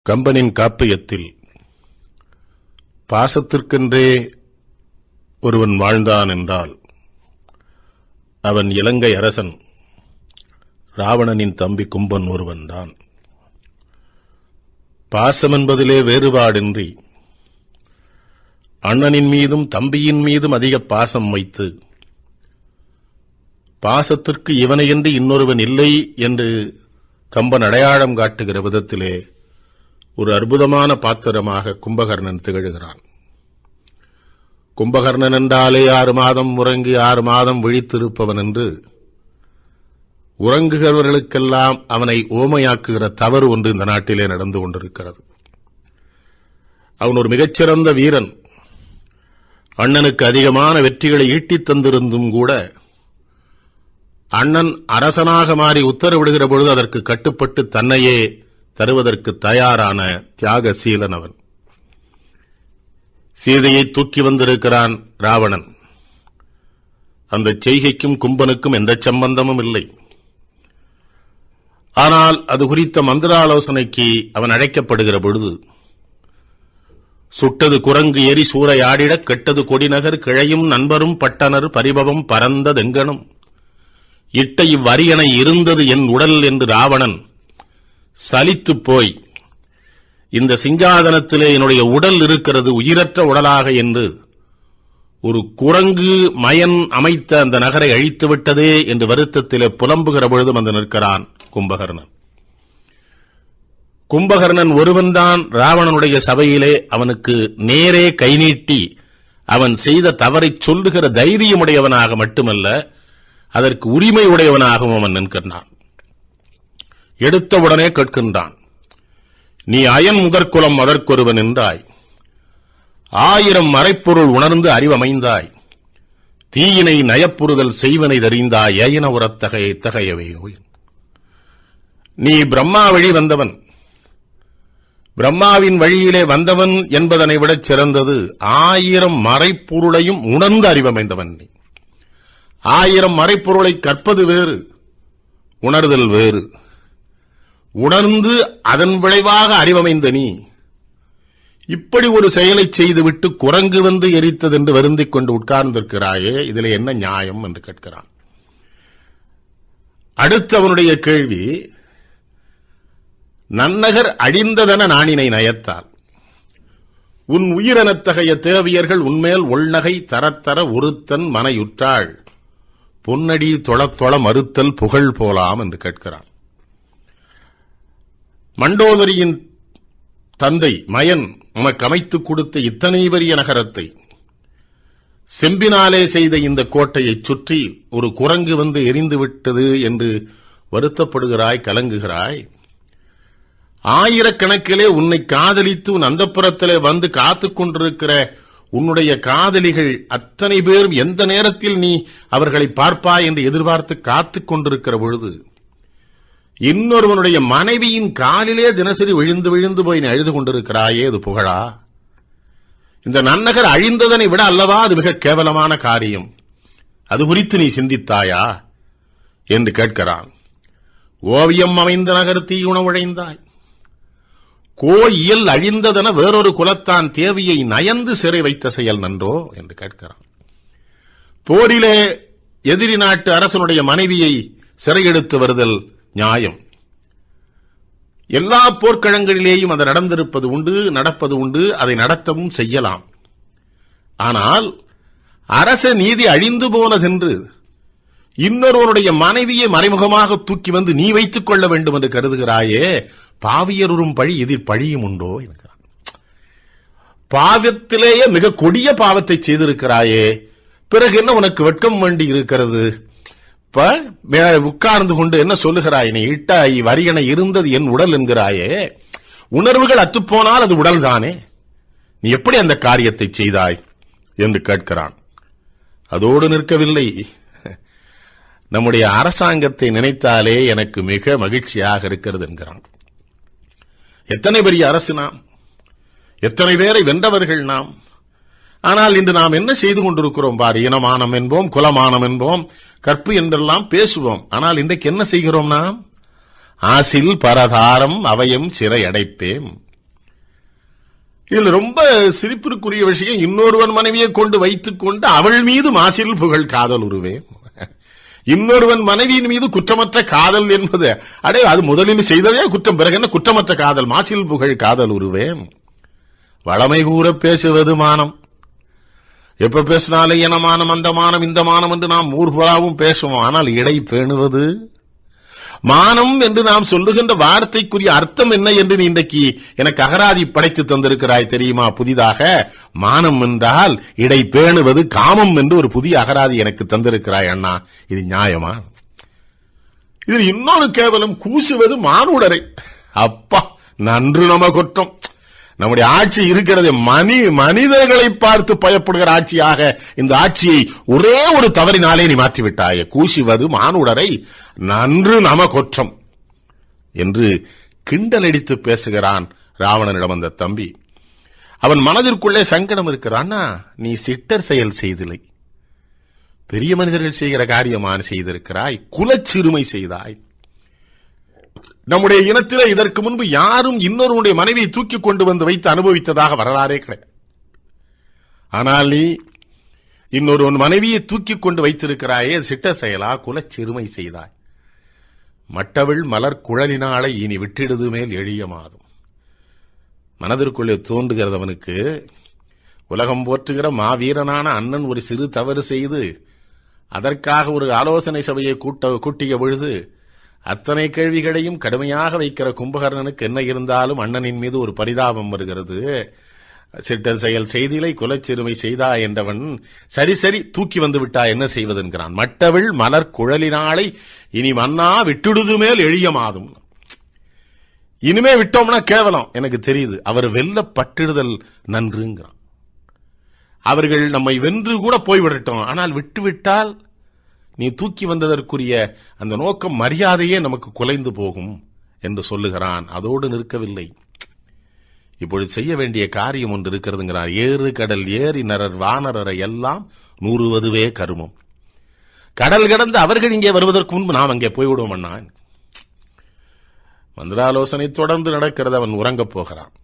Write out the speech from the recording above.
கம்பனின் காப்பியத்தில் பாசத்திற்கென்றே ஒருவன் வாழ்ந்தான் என்றால் அவன் இலங்கை அரசன் ராவணனின் தம்பி கும்பன் ஒருவன்தான் பாசம் என்பதிலே வேறுபாடின்றி அண்ணனின் மீதும் தம்பியின் மீதும் அதிக பாசம் வைத்து பாசத்திற்கு இவனையன்றி இன்னொருவன் இல்லை என்று கம்பன் அடையாளம் காட்டுகிற விதத்திலே ஒரு அற்புதமான பாத்திரமாக கும்பகர்ணன் திகழ்கிறான் கும்பகர்ணன் என்றாலே ஆறு மாதம் உறங்கி ஆறு மாதம் விழித்திருப்பவன் என்று உறங்குகிறவர்களுக்கெல்லாம் அவனை ஓமையாக்குகிற தவறு ஒன்று இந்த நாட்டிலே நடந்து கொண்டிருக்கிறது அவன் ஒரு மிகச்சிறந்த வீரன் அண்ணனுக்கு அதிகமான வெற்றிகளை ஈட்டித் தந்திருந்தும் கூட அண்ணன் அரசனாக மாறி உத்தரவிடுகிற பொழுது அதற்கு கட்டுப்பட்டு தன்னையே தருவதற்கு தயாரான தியாகசீலன் அவன் சீதையை தூக்கி வந்திருக்கிறான் ராவணன் அந்த செய்கைக்கும் கும்பனுக்கும் எந்த சம்பந்தமும் இல்லை ஆனால் அது குறித்த மந்திராலோசனைக்கு அவன் அழைக்கப்படுகிற பொழுது சுட்டது குரங்கு எரி சூறையாடிடக் கெட்டது கொடிநகர் கிழையும் நண்பரும் பட்டனர் பரிபவம் பரந்ததெங்கனும் இட்ட இவ்வரியணை இருந்தது என் உடல் என்று ராவணன் சலித்துப் போய் இந்த சிங்காதனத்திலே என்னுடைய உடல் இருக்கிறது உயிரற்ற உடலாக என்று ஒரு குரங்கு மயன் அமைத்த அந்த நகரை அழித்து விட்டதே என்று வருத்தத்திலே புலம்புகிற பொழுதும் வந்து நிற்கிறான் கும்பகர்ணன் கும்பகர்ணன் ஒருவன்தான் ராவணனுடைய சபையிலே அவனுக்கு நேரே கை நீட்டி அவன் செய்த தவறைச் சொல்லுகிற தைரியமுடையவனாக மட்டுமல்ல அதற்கு உரிமை உடையவனாகவும் அவன் நிற்கின்றான் எடுத்தவுடனே கேட்கின்றான் நீ அயன் முதற்குலம் அதற்கொருவன் என்றாய் ஆயிரம் மறைப்பொருள் உணர்ந்து அறிவமைந்தாய் தீயினை நயப்புறுதல் செய்வனை தெரிந்தாய் ஏயின உரத்தகைய இத்தகையவையோ நீ பிரம்மா வழி வந்தவன் பிரம்மாவின் வழியிலே வந்தவன் என்பதனை விடச் சிறந்தது ஆயிரம் மறைப்பொருளையும் உணர்ந்து அறிவமைந்தவன் நீ ஆயிரம் மறைப்பொருளை கற்பது வேறு உணர்தல் வேறு உணர்ந்து அதன் விளைவாக அறிவமைந்த நீ இப்படி ஒரு செயலை செய்துவிட்டு குரங்கு வந்து எரித்தது என்று வருந்திக் கொண்டு உட்கார்ந்திருக்கிறாயே இதில் என்ன நியாயம் என்று கேட்கிறான் அடுத்து அவனுடைய கேள்வி நன்னகர் அழிந்ததென நாணினை நயத்தால் உன் உயிரெனத்தகைய தேவியர்கள் உன்மேல் உள்நகை தரத்தர ஒருத்தன் மனையுற்றாள் பொன்னடி தொளத்தொள மறுத்தல் புகழ் போலாம் என்று கேட்கிறான் மண்டோதரியின் தந்தை மயன் உனக்கு அமைத்துக் கொடுத்த இத்தனை பெரிய நகரத்தை செம்பினாலே செய்த இந்த கோட்டையைச் சுற்றி ஒரு குரங்கு வந்து எரிந்து விட்டது என்று வருத்தப்படுகிறாய் கலங்குகிறாய் ஆயிரக்கணக்கிலே உன்னை காதலித்து உன் அந்தப்புறத்திலே வந்து காத்துக் கொண்டிருக்கிற உன்னுடைய காதலிகள் அத்தனை பேரும் எந்த நேரத்தில் நீ அவர்களை பார்ப்பாய் என்று எதிர்பார்த்து காத்துக் கொண்டிருக்கிற பொழுது இன்னொருவனுடைய மனைவியின் காலிலே தினசரி விழுந்து விழுந்து போய் நீ அழுது கொண்டிருக்கிறாயே அது புகழா இந்த நன்னகர் அழிந்ததனை விட அல்லவா அது மிக கேவலமான காரியம் அது குறித்து நீ சிந்தித்தாயா என்று கேட்கிறான் ஓவியம் அமைந்த நகர் தீயுணவுழைந்தாய் கோ இயல் அழிந்ததென வேறொரு குலத்தான் தேவியை நயந்து சிறை வைத்த செயல் நன்றோ என்று கேட்கிறான் போரிலே எதிரி நாட்டு அரசனுடைய மனைவியை சிறையெடுத்து வருதல் நியாயம் எல்லா போர்க்களங்களிலேயும் அது நடந்திருப்பது உண்டு நடப்பது உண்டு அதை நடத்தவும் செய்யலாம் ஆனால் அரச நீதி அழிந்து போனதென்று இன்னொருவனுடைய மனைவியை மறைமுகமாக தூக்கி வந்து நீ வைத்துக் கொள்ள வேண்டும் என்று கருதுகிறாயே பாவியருறும் பழி இதில் பழியும் உண்டோ என்கிறான் பாவத்திலேயே மிக கொடிய பாவத்தை செய்திருக்கிறாயே பிறகு என்ன உனக்கு வெட்கம் வேண்டி இருக்கிறது இப்ப மே- உட்கார்ந்து கொண்டு என்ன சொல்லுகிறாய் நீ இட்ட வரியணை இருந்தது என் உடல் என்கிறாயே உணர்வுகள் அத்துப்போனால் அது உடல் தானே நீ எப்படி அந்த காரியத்தை செய்தாய் என்று கேட்கிறான் அதோடு நிற்கவில்லை நம்முடைய அரசாங்கத்தை நினைத்தாலே எனக்கு மிக மகிழ்ச்சியாக இருக்கிறது என்கிறான் எத்தனை பெரிய அரசு நாம் எத்தனை பேரை வென்றவர்கள் நாம் ஆனால் இன்று நாம் என்ன செய்து கொண்டிருக்கிறோம் பார் இனமானம் என்போம் குலமானம் என்போம் கற்பு என்றெல்லாம் பேசுவோம் ஆனால் இன்றைக்கு என்ன செய்கிறோம் நாம் ஆசில் பரதாரம் அவயம் சிறை அடைப்பேம் இதுல ரொம்ப சிரிப்பிற்குரிய விஷயம் இன்னொருவன் மனைவியை கொண்டு வைத்துக் கொண்டு அவள் மீது மாசில் புகழ் காதல் உருவேன் இன்னொருவன் மனைவியின் மீது குற்றமற்ற காதல் என்பது அடே அது முதலில் செய்ததே குற்றம் பிறகு என்ன குற்றமற்ற காதல் மாசில் புகழ் காதல் உருவேன் வளமை கூற பேசுவது மானம் எப்ப பேசினாலும் என மானம் அந்த மானம் இந்த மானம் என்று நாம் ஊர்புறாவும் பேசுவோம் ஆனால் இடை பேணுவது மானம் என்று நாம் சொல்லுகின்ற வார்த்தைக்குரிய அர்த்தம் என்ன என்று நீ இன்றைக்கு எனக்கு அகராதி படைத்து தந்திருக்கிறாய் தெரியுமா புதிதாக மானம் என்றால் இடை பேணுவது காமம் என்று ஒரு புதிய அகராதி எனக்கு தந்திருக்கிறாய் அண்ணா இது நியாயமா இதில் இன்னொரு கேவலம் கூசுவது மானுடரை அப்பா நன்று நம குற்றம் நம்முடைய ஆட்சி இருக்கிறது மனி மனிதர்களை பார்த்து பயப்படுகிற ஆட்சியாக இந்த ஆட்சியை ஒரே ஒரு தவறினாலே நீ மாற்றிவிட்டாயே கூசுவது மானுடரை நன்று நம குற்றம் என்று கிண்டலடித்து பேசுகிறான் ராவணனிடம் அந்த தம்பி அவன் மனதிற்குள்ளே சங்கடம் இருக்கிறான்னா நீ சிட்டர் செயல் செய்தில்லை பெரிய மனிதர்கள் செய்கிற காரியமான செய்திருக்கிறாய் குலச்சிறுமை செய்தாய் நம்முடைய இனத்திலே இதற்கு முன்பு யாரும் இன்னொருவனுடைய மனைவியை தூக்கி கொண்டு வந்து வைத்து அனுபவித்ததாக வரலாறே கிடையாது ஆனால் நீ இன்னொரு மனைவியை தூக்கி கொண்டு வைத்திருக்கிறாயே அது சிட்ட செயலா குலச்சிறுமை செய்தாய் மட்டவிள் மலர் குழலினாளை இனி விட்டிடுது மேல் எளிய மாதும் மனதிற்குள்ளே தோன்றுகிறது அவனுக்கு உலகம் போற்றுகிற மாவீரனான அண்ணன் ஒரு சிறு தவறு செய்து அதற்காக ஒரு ஆலோசனை சபையை கூட்ட கூட்டிய பொழுது அத்தனை கேள்விகளையும் கடுமையாக வைக்கிற கும்பகர்ணனுக்கு என்ன இருந்தாலும் அண்ணனின் மீது ஒரு பரிதாபம் வருகிறது சிட்டர் செயல் செய்திலை குலச்சிறுமை செய்தா என்றவன் சரி சரி தூக்கி வந்து விட்டா என்ன செய்வது என்கிறான் மட்டவிள் மலர் குழலினாளை இனி மன்னா விட்டுடுது மேல் எழிய மாதும் இனிமே விட்டோம்னா கேவலம் எனக்கு தெரியுது அவர் வெல்ல பட்டிடுதல் நன்றுங்கிறான் அவர்கள் நம்மை வென்று கூட போய்விடட்டும் ஆனால் விட்டுவிட்டால் நீ தூக்கி வந்ததற்குரிய அந்த நோக்கம் மரியாதையே நமக்கு குலைந்து போகும் என்று சொல்லுகிறான் அதோடு நிற்கவில்லை இப்பொழுது செய்ய வேண்டிய காரியம் ஒன்று இருக்கிறதுங்கிறார் ஏறு கடல் ஏறி நரர் வானரரை எல்லாம் நூறுவதுவே கருமம் கடல் கடந்து அவர்கள் இங்கே வருவதற்கு முன்பு நாம் அங்கே போய்விடுவோம் அண்ணா மந்திராலோசனை தொடர்ந்து நடக்கிறது அவன் உறங்கப் போகிறான்